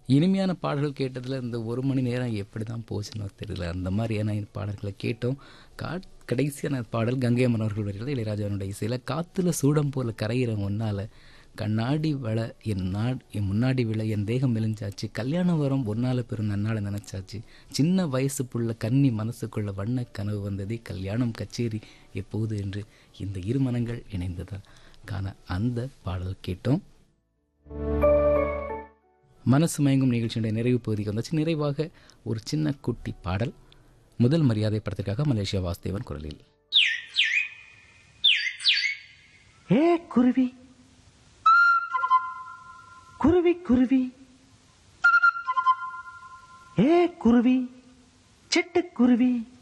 இனிமையான பாடல்கள் கேட்டதில் இந்த ஒரு மணி நேரம் எப்படி தான் போச்சுன்னு தெரியல அந்த மாதிரியான பாடல்களை கேட்டோம் கா கடைசியான பாடல் கங்கை அம்மன் அவர்கள் வரையில் இளையராஜாவுடைய இசையில் காற்றுல சூடம் போல கரையிற முன்னால் கண்ணாடி வள என் நாட் என் முன்னாடி விழ என் தேகம் மெலிஞ்சாச்சு கல்யாணம் வரம் ஒன்னால பெரும் நன்னால நினைச்சாச்சு சின்ன வயசு புள்ள கன்னி மனசுக்குள்ள வண்ண கனவு வந்ததே கல்யாணம் கச்சேரி எப்போது என்று இந்த இரு மனங்கள் இணைந்ததா காண அந்த பாடல் கேட்டோம் மனசு மயங்கும் நிகழ்ச்சியுடைய நிறைவு பகுதிக்கு வந்தாச்சு நிறைவாக ஒரு சின்ன குட்டி பாடல் முதல் மரியாதை படத்திற்காக மலேசியா வாசுதேவன் குரலில் ஏ குருவி குருவி குருவி ஏ குருவி சிட்டுக்குருவி